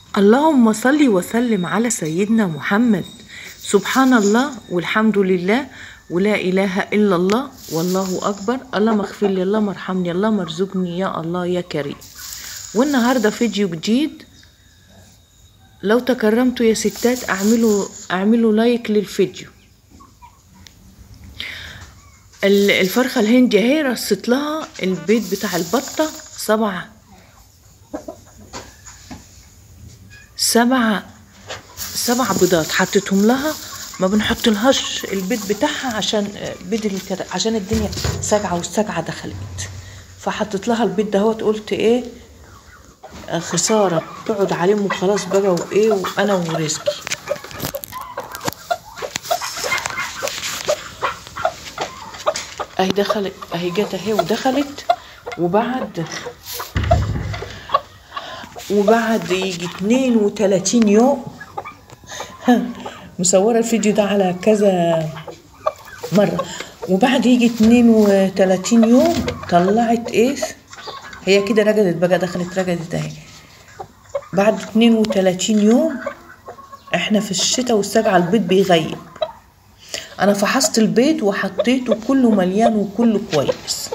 اللهم صل وسلم على سيدنا محمد سبحان الله والحمد لله ولا إله إلا الله والله أكبر اللهم اغفر لي اللهم ارحمني اللهم ارزقني يا الله يا كريم والنهاردة فيديو جديد لو تكرمتوا يا ستات اعملوا اعملوا لايك للفيديو ال- الفرخة الهندي اهي رصت لها البيض بتاع البطة سبعة سبعة سبع بيضات حطيتهم لها ما بنحط لهاش البيض بتاعها عشان بيض الكر... عشان الدنيا ساقعة والساقعة دخلت فحطيت لها البيض دهوت قلت ايه آه، خسارة تقعد عليهم وخلاص بقى وايه وانا ورزقي اهي دخلت اهي جت اهي ودخلت وبعد وبعد يجي 32 يوم مصورة الفيديو ده على كذا مرة وبعد يجي 32 يوم طلعت ايه هي كده رجدت بقى دخلت رجدت اهي بعد 32 يوم احنا في الشتاء والسجع البيض بيغيب انا فحصت البيض وحطيته كله مليان وكله كويس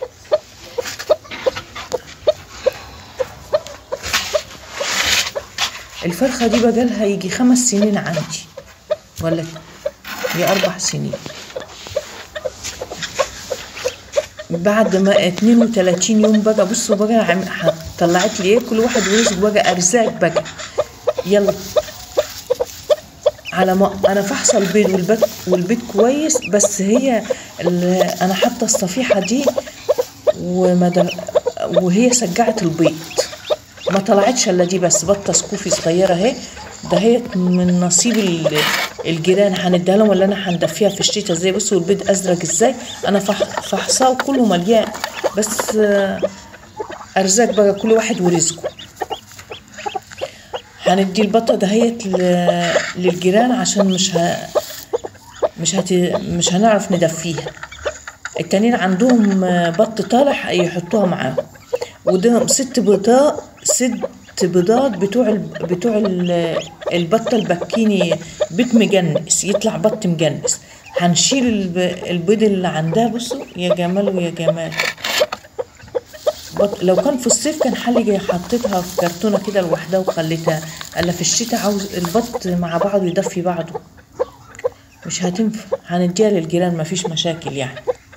الفرخة دي بقالها يجي خمس سنين عندي ولا هي أربع سنين بعد ما 32 يوم بقى بصوا بقى عم- ح- طلعت لي ايه كل واحد ورزق بقى ارزاق بقى يلا على ما انا فحصه البيض والبيض والبيض كويس بس هي ال- انا حاطه الصفيحه دي وما دل- وهي سجعت البيض ما طلعتش الا دي بس بطه سكوفي صغيره اهي ده هي من نصيب ال- الجيران هنديها لهم ولا انا هندفيها في الشتاء ازاي بصوا البيض ازرق ازاي انا فح- فحصاه وكله مليان بس آه، ارزاق بقى كل واحد ورزقه هندي البطه دهيت ل- للجيران عشان مش ه... مش هت... مش هنعرف ندفيها التانيين عندهم آه، بط طالع يحطوها معاهم وده ست بيضات ست بيضات بتوع ال... بتوع ال... البطه البكيني بيت مجنس يطلع بط مجنس هنشيل الب... البيض اللي عندها بصوا يا جمال ويا جمال بط... لو كان في الصيف كان حلقة حطيتها في كرتونة كده لوحدها وخليتها الا في الشتاء عاوز البط مع بعضه يدفي بعضه مش هتنفع هنديها للجيران مفيش مشاكل يعني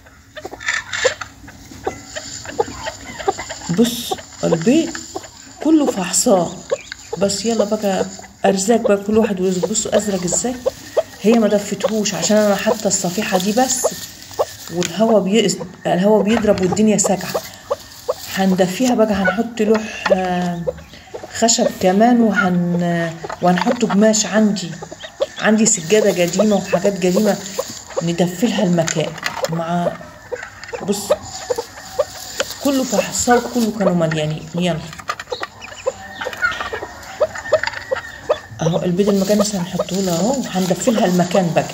بص البيت كله فحصاه بس يلا بقى ارزاق بقى كل واحد ورزق بصوا ازرق ازاي هي ما دفتهوش عشان انا حاطه الصفيحه دي بس والهوا بيقص الهوا بيضرب والدنيا ساقعه هندفيها بقى هنحط لوح آه، خشب كمان وهن وهنحط قماش عندي عندي سجاده قديمه وحاجات قديمه ندفلها المكان مع بص كله فحصاه وكله كانوا مليانين يلا اهو البيض المجنس هنحطه لها اهو وهندفلها المكان بقى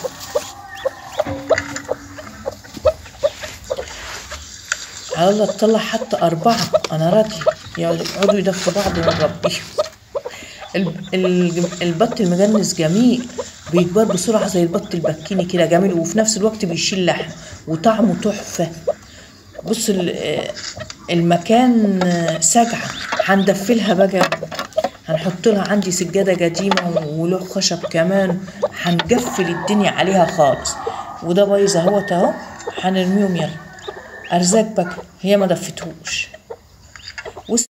على الله تطلع حتى أربعة أنا راضية يقعدوا يدفوا بعض ونربيهم ال- ال- البط المجنس جميل بيكبر بسرعة زي البط البكيني كده جميل وفي نفس الوقت بيشيل لحم وطعمه تحفة بص ال- المكان سجعة هندفلها بقى هنحط لها عندي سجادة قديمة ولوح خشب كمان هنقفل الدنيا عليها خالص وده بايظ اهوت اهو هنرميهم يلا ارزاق بقى هي ما دفتهوش